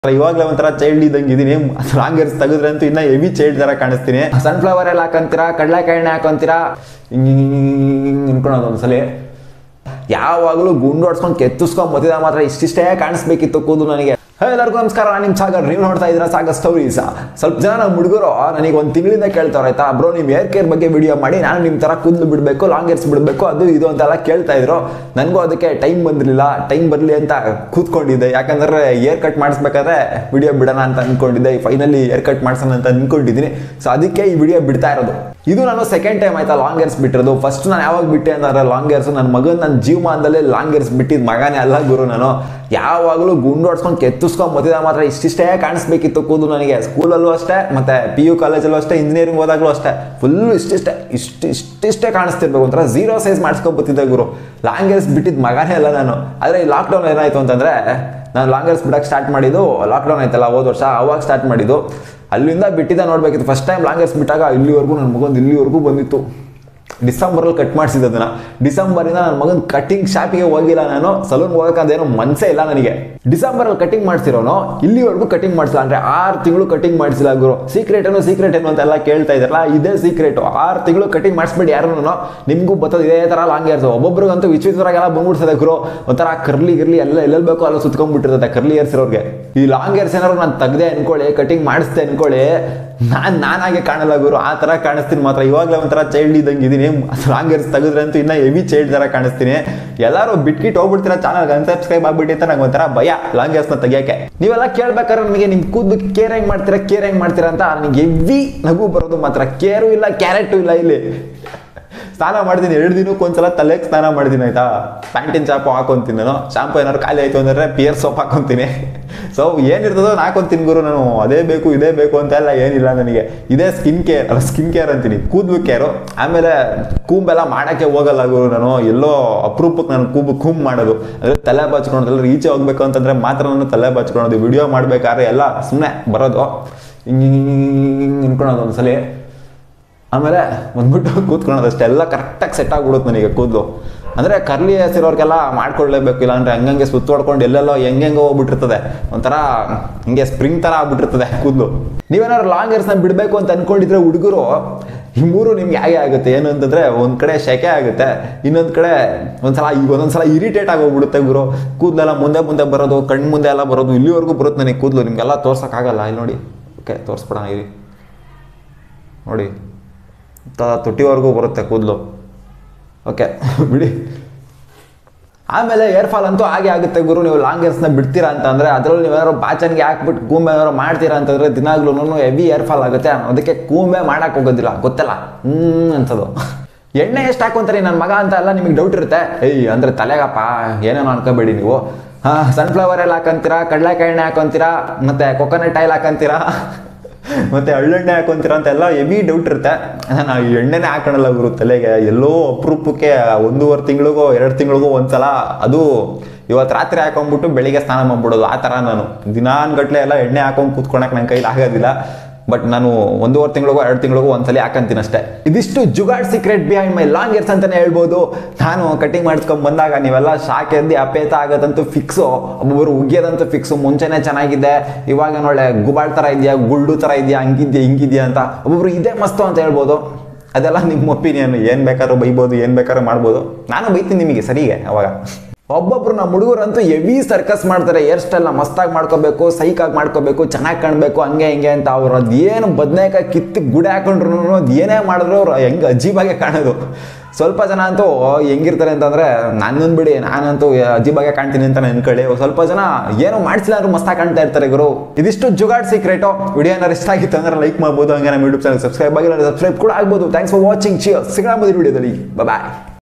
ಇವಾಗಲೇ ಒಂಥರ ಚೈಲ್ಡ್ ಇದ್ದಂಗೆ ಇದೀನಿ ಲಾಂಗ್ ಹೇರ್ಸ್ ತೆಗೆದ್ರೆ ಅಂತೂ ಇನ್ನ ಹೆವಿ ಚೈಲ್ಡ್ ತರ ಕಾಣಿಸ್ತೀನಿ ಸನ್ಫ್ಲವರ್ ಎಲ್ಲ ಹಾಕಂತೀರಾ ಕಡಲೆಕಾಯಿ ಎಣ್ಣೆ ಹಾಕೊಂತೀರಾ ಹಿಂಗ್ ಹಿಂಗ್ ಹಿಂಗ್ ಹಿಂಗ್ ಹಿಂಗ್ ಅನ್ಕೊಳೋದು ಒಂದ್ಸಲಿ ಯಾವಾಗಲೂ ಗುಂಡು ಹೊಡ್ಸ್ಕೊಂಡು ಕೆತ್ತಿಸ್ಕೊಂಡ್ ಮತ್ತಿದ ಮಾತ್ರ ಇಷ್ಟಿಷ್ಟೇ ಕಾಣಿಸ್ಬೇಕಿತ್ತು ಕೂದಲು ನನಗೆ ಹೇ, ಎಲ್ಲರಿಗೂ ನಮಸ್ಕಾರ ನಾನು ನಿಮ್ಮ ಸಾಗರ್ ನೀವು ನೋಡ್ತಾ ಇದ್ದೀರಾ ಸಾಗರ್ ಸ್ಟೋರೀಸ್ ಸ್ವಲ್ಪ ಜನ ನಮ್ಮ ಹುಡುಗರು ನನಗೆ ಒಂದು ತಿಂಗಳಿಂದ ಕೇಳ್ತಾವ್ರೆ ಆಯ್ತಾ ಬ್ರೋ ನೀವು ಹೇರ್ ಕೇರ್ ಬಗ್ಗೆ ವಿಡಿಯೋ ಮಾಡಿ ನಾನು ನಿಮ್ಮ ಥರ ಕೂದಲು ಬಿಡಬೇಕು ಲಾಂಗ್ ಹೇರ್ಸ್ ಬಿಡಬೇಕು ಅದು ಇದು ಅಂತೆಲ್ಲ ಕೇಳ್ತಾ ಇದ್ರು ನನಗೂ ಅದಕ್ಕೆ ಟೈಮ್ ಬಂದಿರಲಿಲ್ಲ ಟೈಮ್ ಬರಲಿ ಅಂತ ಕೂತ್ಕೊಂಡಿದ್ದೆ ಯಾಕಂದ್ರೆ ಏರ್ ಕಟ್ ಮಾಡಿಸ್ಬೇಕಾದ್ರೆ ವಿಡಿಯೋ ಬಿಡೋಣ ಅಂತ ಅನ್ಕೊಂಡಿದ್ದೆ ಫೈನಲಿ ಏರ್ ಕಟ್ ಮಾಡ್ಸೋಣ ಅಂತ ಅನ್ಕೊಂಡಿದ್ದೀನಿ ಸೊ ಅದಕ್ಕೆ ಈ ವಿಡಿಯೋ ಬಿಡ್ತಾ ಇರೋದು ಇದು ನಾನು ಸೆಕೆಂಡ್ ಟೈಮ್ ಆಯ್ತಾ ಲಾಂಗ್ ಹೇರ್ಸ್ ಬಿಟ್ಟಿರೋದು ಫಸ್ಟ್ ನಾನು ಯಾವಾಗ ಬಿಟ್ಟೆ ಅಂತಂದ್ರೆ ಲಾಂಗ್ ಹೇರ್ಸ್ ನನ್ನ ಮಗನ ನನ್ನ ಜೀವಮಾನದಲ್ಲೇ ಲಾಂಗ್ ಹೇರ್ಸ್ ಬಿಟ್ಟಿದ್ದು ಮಗನೇ ಅಲ್ಲ ಗುರು ನಾನು ಯಾವಾಗಲೂ ಗುಂಡು ಹೊಡ್ಸ್ಕೊಂಡು ಕೆತ್ತಿಸ್ಕೊಂಡು ಮತ್ತಿದ ಮಾತ್ರ ಇಷ್ಟಿಷ್ಟೇ ಕಾಣಿಸ್ಬೇಕಿತ್ತು ಕೂದಲು ನನಗೆ ಸ್ಕೂಲಲ್ಲೂ ಅಷ್ಟೇ ಮತ್ತೆ ಪಿ ಯು ಕಾಲೇಜಲ್ಲೂ ಅಷ್ಟೇ ಇಂಜಿನಿಯರಿಂಗ್ ಹೋದಾಗಲೂ ಅಷ್ಟೇ ಫುಲ್ಲು ಇಷ್ಟಿಷ್ಟೇ ಇಷ್ಟು ಇಷ್ಟಿಷ್ಟೇ ಕಾಣಿಸ್ತಿರ್ಬೇಕು ಒಂಥರ ಝೀರೋ ಸೈಜ್ ಮಾಡಿಸ್ಕೊಬತ್ತಿದ್ದೆ ಗುರು ಲಾಂಗ್ ಹೇರ್ಸ್ ಬಿಟ್ಟಿದ್ದು ಮಗನೇ ಅಲ್ಲ ನಾನು ಆದರೆ ಈ ಲಾಕ್ಡೌನ್ ಏನಾಯಿತು ಅಂತಂದರೆ ನಾನು ಲಾಂಗ್ ಹೇರ್ಸ್ ಬಿಡಕ್ಕೆ ಸ್ಟಾರ್ಟ್ ಮಾಡಿದ್ದು ಲಾಕ್ಡೌನ್ ಆಯ್ತಲ್ಲ ಹೋದ ವರ್ಷ ಅವಾಗ ಸ್ಟಾರ್ಟ್ ಮಾಡಿದ್ದು ಅಲ್ಲಿಂದ ಬಿಟ್ಟಿದ್ದ ನೋಡ್ಬೇಕಿತ್ತು ಫಸ್ಟ್ ಟೈಮ್ ಲಾಂಗ್ ಹೇರ್ಸ್ ಬಿಟ್ಟಾಗ ಇಲ್ಲಿವರೆಗೂ ನನ್ನ ಮಗಂದು ಇಲ್ಲಿವರೆಗೂ ಬಂದಿತ್ತು ಡಿಸೆಂಬರಲ್ಲಿ ಕಟ್ ಮಾಡಿಸಿದ್ದು ಅದನ್ನ ಡಿಸೆಂಬರಿಂದ ನನ್ನ ಮಗನ ಕಟಿಂಗ್ ಶಾಪಿಗೆ ಹೋಗಿಲ್ಲ ನಾನು ಸಲೂನ್ ಹೋಗೋಕ್ಕಂದೇನೋ ಮನಸ್ಸೇ ಇಲ್ಲ ನನಗೆ ಡಿಸೆಂಬರಲ್ಲಿ ಕಟಿಂಗ್ ಮಾಡ್ಸಿರೋನು ಇಲ್ಲಿವರೆಗೂ ಕಟಿಂಗ್ ಮಾಡಿಸಿಲ್ಲ ಅಂದ್ರೆ ಆರು ತಿಂಗಳು ಕಟಿಂಗ್ ಮಾಡಿಸಿಲ್ಲ ಗುರು ಸೀಕ್ರೆಟ್ ಏನು ಸೀಕ್ರೆಟ್ ಏನು ಅಂತೆಲ್ಲ ಕೇಳ್ತಾ ಇದ್ದಾರಲ್ಲ ಇದೇ ಸೀಕ್ರೆಟ್ ಆರು ತಿಂಗಳು ಕಟಿಂಗ್ ಮಾಡಿಸ್ಬೇಡಿ ಯಾರು ನಿಮಗೂ ಬರ್ತದೆ ಇದೇ ಥರ ಲಾಂಗ್ ಹೇರ್ಸ್ ಒಬ್ಬೊಬ್ರಿಗಂತೂ ವಿಚಿತ್ರವಾಗೆಲ್ಲ ಬಂದ್ಬಿಡ್ತದೆ ಗುರು ಒಂಥರ ಕರ್ಲಿ ಗಿರ್ಲಿ ಎಲ್ಲ ಎಲ್ಲೆಲ್ಲಿ ಬೇಕೋ ಅಲ್ಲ ಸುತ್ಕೊಂಡ್ಬಿಟ್ಟಿರ್ತದೆ ಕರ್ಲಿ ಹೇರ್ಸ್ ಇರೋರಿಗೆ ಈ ಲಾಂಗ್ ಹೇರ್ಸ್ ಏನಾದ್ರು ನಾನು ತೆಗ್ದೆ ಅನ್ಕೊಳ್ಳಿ ಕಟಿಂಗ್ ಮಾಡಿಸ್ದೆ ಅನ್ಕೊಳ್ಳಿ ನಾನು ನಾನಾಗೆ ಕಾಣಲ್ಲ ಗುರು ಆ ಥರ ಕಾಣಿಸ್ತೀನಿ ಮಾತ್ರ ಇವಾಗಲೇ ಒಂಥರ ಚೈಲ್ಡ್ ಇದ್ದಂಗೆ ಇದೀನಿ ಲಾಂಗ್ ಹೇರ್ಸ್ ತೆಗೆದ್ರೆ ಅಂತೂ ಇನ್ನೂ ಹೆವಿ ಚೈಲ್ಡ್ ಥರ ಕಾಣಿಸ್ತೀನಿ ಎಲ್ಲರೂ ಬಿಟ್ಕಿಟ್ ಹೋಗ್ಬಿಡ್ತೀರಾ ಚಾನಲ್ಗೆ ಅನ್ಸಬ್ಸ್ಕ್ರೈಬ್ ಆಗ್ಬಿಟ್ಟು ಅಂತ ನಂಗೆ ಒಂಥರ ಭಯ ಲಾಂಗ್ ಹೇರ್ಸ್ನ ತೆಗಿಯೋಕೆ ನೀವೆಲ್ಲ ಕೇಳ್ಬೇಕಾದ್ರೆ ನನಗೆ ನಿಮ್ಮ ಕೂದಲು ಕೇರ್ ಹೆಂಗ್ ಮಾಡ್ತೀರಾ ಕೇರ್ ಹೆಂಗ್ ಮಾಡ್ತೀರಾ ಅಂತ ನನಗೆ ಹೆವಿ ನಗು ಬರೋದು ಮಾತ್ರ ಕೇರು ಇಲ್ಲ ಕ್ಯಾರೆಟು ಇಲ್ಲ ಇಲ್ಲಿ ಸ್ನಾನ ಮಾಡ್ತೀನಿ ಎರಡು ದಿನಕ್ಕೆ ಒಂದ್ಸಲ ತಲೆಗೆ ಸ್ನಾನ ಮಾಡ್ತೀನಿ ಆಯ್ತಾ ಪ್ಯಾಂಟಿನ ಚಾಪು ಹಾಕೊಂತೀನಿ ನಾನು ಶಾಂಪು ಏನಾದ್ರು ಖಾಲಿ ಆಯ್ತು ಅಂದ್ರೆ ಪಿಯರ್ ಸೋಪ್ ಹಾಕೊಂತೀನಿ ಸೊ ಏನಿರ್ತದೋ ನಾನು ಹಾಕೊಂತೀನಿ ಗುರು ನಾನು ಅದೇ ಬೇಕು ಇದೇ ಬೇಕು ಅಂತ ಎಲ್ಲ ಏನಿಲ್ಲ ನನಗೆ ಇದೇ ಸ್ಕಿನ್ ಕೇರ್ ಅಲ್ಲ ಸ್ಕಿನ್ ಕೇರ್ ಅಂತೀನಿ ಕೂದಲು ಕೇರು ಆಮೇಲೆ ಕೂಂಬೆಲ್ಲ ಮಾಡೋಕ್ಕೆ ಹೋಗಲ್ಲ ಗುರು ನಾನು ಎಲ್ಲೋ ಅಪರೂಪಕ್ಕೆ ನಾನು ಕೂಬು ಕೂಂಬ್ ಮಾಡೋದು ಅಂದರೆ ತಲೆ ಬಾಚ್ಕೊಳೋದಲ್ಲ ಈಚೆ ಹೋಗ್ಬೇಕು ಅಂತಂದ್ರೆ ಮಾತ್ರ ನಾನು ತಲೆ ಬಾಚ್ಕೊಳೋದು ವಿಡಿಯೋ ಮಾಡ್ಬೇಕಾದ್ರೆ ಎಲ್ಲ ಸುಮ್ಮನೆ ಬರೋದು ಹಿಂಗೆ ಹಿಂಗೆ ಅನ್ಕೊಳೋದು ಒಂದ್ಸಲಿ ಆಮೇಲೆ ಬಂದ್ಬಿಟ್ಟು ಕೂತ್ಕೊಳ್ಳೋದು ಅಷ್ಟೇ ಎಲ್ಲ ಕರೆಕ್ಟಾಗಿ ಸೆಟ್ ಆಗ್ಬಿಡುತ್ತೆ ನನಗೆ ಕೂದಲು ಅಂದರೆ ಕರ್ಲಿ ಹೆಸರಿರೋರ್ಗೆಲ್ಲ ಮಾಡ್ಕೊಳ್ಳೇಬೇಕು ಇಲ್ಲ ಅಂದರೆ ಹಂಗಂಗೆ ಸುತ್ತೊಡ್ಕೊಂಡು ಎಲ್ಲೆಲ್ಲೋ ಹೆಂಗೆಂಗೋ ಹೋಗ್ಬಿಟ್ಟಿರ್ತದೆ ಒಂಥರ ಹಿಂಗೆ ಸ್ಪ್ರಿಂಗ್ ಥರ ಆಗ್ಬಿಟ್ಟಿರ್ತದೆ ಕೂದಲು ನೀವೇನಾದ್ರು ಲಾಂಗ್ ಹೇರ್ಸ್ನ ಬಿಡಬೇಕು ಅಂತ ಅನ್ಕೊಂಡಿದ್ರೆ ಹುಡುಗರು ಈ ಮೂರು ನಿಮ್ಗೆ ಹೇಗೆ ಆಗುತ್ತೆ ಏನು ಅಂತಂದರೆ ಒಂದು ಕಡೆ ಸೆಕೆ ಆಗುತ್ತೆ ಇನ್ನೊಂದು ಕಡೆ ಒಂದ್ಸಲ ಈಗ ಒಂದೊಂದ್ಸಲ ಇರಿಟೇಟ್ ಆಗೋಗ್ಬಿಡುತ್ತೆ ಗುರು ಕೂದಲೆಲ್ಲ ಮುಂದೆ ಮುಂದೆ ಬರೋದು ಕಣ್ಣು ಮುಂದೆ ಎಲ್ಲ ಬರೋದು ಇಲ್ಲಿವರೆಗೂ ಬರುತ್ತೆ ನನಗೆ ಕೂದಲು ನಿಮಗೆಲ್ಲ ತೋರ್ಸೋಕ್ಕಾಗಲ್ಲ ಇಲ್ಲಿ ನೋಡಿ ಓಕೆ ತೋರಿಸ್ಬಿಡೋಣ ಇರಿ ನೋಡಿ ತ- ತುಟಿವರೆಗೂ ಬರುತ್ತೆ ಕೂದಲು ಓಕೆ ಬಿಡಿ ಆಮೇಲೆ ಏರ್ ಫಾಲ್ ಅಂತೂ ಹಾಗೆ ಆಗುತ್ತೆ ಗುರು ನೀವು ಲಾಂಗ್ ಹೇರ್ಸ್ನ ಬಿಡ್ತೀರಾ ಅಂತ ಅಂದರೆ ಅದರಲ್ಲಿ ನೀವೇನಾದ್ರು ಬಾಚನ್ಗೆ ಹಾಕ್ಬಿಟ್ಟು ಕೂಂಬೆ ಏನಾದ್ರು ಮಾಡ್ತೀರಾ ಅಂತಂದ್ರೆ ದಿನಾಗ್ಲೂ ಹೆವಿ ಏರ್ ಫಾಲ್ ಆಗುತ್ತೆ ಅದಕ್ಕೆ ಕೂಂಬೆ ಮಾಡಕ್ಕೆ ಹೋಗೋದಿಲ್ಲ ಗೊತ್ತಲ್ಲ ಹ್ಮ್ ಅನ್ಸೋದು ಎಣ್ಣೆ ಎಷ್ಟು ಹಾಕೊಂತಾರೆ ನನ್ನ ಮಗ ಅಂತ ಎಲ್ಲ ನಿಮಗೆ ಡೌಟ್ ಇರುತ್ತೆ ಏಯ್ ಅಂದರೆ ತಲೆಗಪ್ಪ ಏನೇನೋ ಅನ್ಕೋಬೇಡಿ ನೀವು ಹಾಂ ಸನ್ಫ್ಲವರ್ ಎಲ್ಲ ಹಾಕೊಂತೀರಾ ಕಡಲೆಕಾಯಿ ಎಣ್ಣೆ ಹಾಕೊಂತೀರಾ ಮತ್ತೆ ಕೊಕೊನಟ್ ಆಯಿಲ್ ಹಾಕೊಂತೀರಾ ಮತ್ತೆ ಎಳ್ಳೆಣ್ಣೆ ಹಾಕೊಂತೀರ ಅಂತೆಲ್ಲ ಹೆವಿ ಡೌಟ್ ಇರುತ್ತೆ ನಾನು ಈ ಎಣ್ಣೆನೇ ಹಾಕೊಳಲ್ಲ ಗುರು ತಲೆಗೆ ಎಲ್ಲೋ ಅಪರೂಪಕ್ಕೆ ಒಂದೂವರೆ ತಿಂಗಳಿಗೋ ಎರಡು ತಿಂಗಳಿಗೋ ಒಂದ್ಸಲ ಅದು ಇವತ್ತು ರಾತ್ರಿ ಹಾಕೊಂಡ್ಬಿಟ್ಟು ಬೆಳಿಗ್ಗೆ ಸ್ನಾನ ಮಾಡ್ಬಿಡೋದು ಆ ಥರ ನಾನು ದಿನಾನ್ಗಟ್ಲೆ ಎಲ್ಲ ಎಣ್ಣೆ ಹಾಕೊಂಡು ಕೂತ್ಕೊಳಕ್ಕೆ ನನ್ನ ಕೈಲಿ ಆಗೋದಿಲ್ಲ ಬಟ್ ನಾನು ಒಂದೂವರೆ ತಿಂಗಳಿಗೋ ಎರಡು ತಿಂಗಳಿಗೋ ಒಂದ್ಸಲ ಹಾಕಂತೀನಿ ಅಷ್ಟೇ ಇದಿಷ್ಟು jugaad secret behind my long hairs ಅಂತಾನೆ ಹೇಳ್ಬೋದು ನಾನು ಕಟಿಂಗ್ ಮಾಡಿಸ್ಕೊಂಡ್ ಬಂದಾಗ ನೀವೆಲ್ಲ ಶಾಕ್ ಎದ್ದು ಅಪೇತ ಆಗೋದಂತೂ ಫಿಕ್ಸು ಒಬ್ಬೊಬ್ಬರು ಉಗಿಯೋದಂತೂ ಫಿಕ್ಸು ಮುಂಚೆನೆ ಚೆನ್ನಾಗಿದೆ ಇವಾಗ ಒಳ್ಳೆ ಗುಬಾಳ್ ಥರ ಇದೆಯಾ ಗುಳ್ಳು ಥರ ಇದೆಯಾ ಹಂಗಿದ್ಯಾ ಹಿಂಗಿದ್ಯಾ ಅಂತ ಒಬ್ಬೊಬ್ರು ಇದೇ ಮಸ್ತು ಅಂತ ಹೇಳ್ಬೋದು ಅದೆಲ್ಲ ನಿಮ್ಮ ಒಪಿನಿಯನ್ ಏನು ಬೇಕಾದ್ರೂ ಬೈಬೋದು ಏನು ಬೇಕಾದ್ರೂ ಮಾಡ್ಬೋದು ನಾನು ಬೈತೀನಿ ನಿಮಗೆ ಸರಿಗೆ ಅವಾಗ ಒಬ್ಬೊಬ್ರು ನಮ್ಮ ಹುಡುಗರಂತೂ ಹೆವಿ ಸರ್ಕಸ್ ಮಾಡ್ತಾರೆ ಹೇರ್ ಸ್ಟೈಲ್ನ ಮಸ್ತಾಗಿ ಮಾಡ್ಕೋಬೇಕು ಸೈಕಾಗಿ ಮಾಡ್ಕೋಬೇಕು ಚೆನ್ನಾಗಿ ಕಾಣಬೇಕು ಹಂಗೆ ಹಿಂಗೆ ಅಂತ ಅವ್ರು ಅದೇನು ಬದನೇಕಾಯಿ ಕಿತ್ತು ಗುಡಿ ಹಾಕೊಂಡ್ರು ಅದು ಏನೇ ಮಾಡಿದ್ರು ಅವ್ರು ಹೆಂಗೆ ಅಜೀಬಾಗೆ ಕಾಣೋದು ಸ್ವಲ್ಪ ಜನ ಅಂತೂ ಹೆಂಗಿರ್ತಾರೆ ಅಂತಂದ್ರೆ ನನ್ನನ್ನು ಬಿಡಿ ನಾನಂತೂ ಅಜೀಬಾಗೆ ಕಾಣ್ತೀನಿ ಅಂತ ಅನ್ಕೊಳ್ಳಿ ಸ್ವಲ್ಪ ಜನ ಏನು ಮಾಡಿಸಿಲ್ಲ ಅಂದ್ರೂ ಮಸ್ತಾಗಿ ಕಾಣ್ತಾ ಇರ್ತಾರೆ ಗುರು ಇದಿಷ್ಟು ಜುಗಾಡ್ ಸೀಕ್ರೆಟು ವಿಡಿಯೋ ಏನಾರು ಇಷ್ಟ ಆಗಿತ್ತು ಅಂದ್ರೆ ಲೈಕ್ ಮಾಡ್ಬೋದು ಹಂಗೆ ನಮ್ಮ ಯೂಟ್ಯೂಬ್ ಚಾನಲ್ ಸಬ್ಸ್ಕ್ರೈಬ್ ಆಗಿಲ್ಲ ಸಬ್ಸ್ಕ್ರೈಬ್ ಕೂಡ ಆಗ್ಬೋದು ಥ್ಯಾಂಕ್ಸ್ ಫಾರ್ ವಾಚಿಂಗ್ ಚಿಯರ್ ಸಿಗೋಣ ವಿಡಿಯೋದಲ್ಲಿ ಬಾಯ್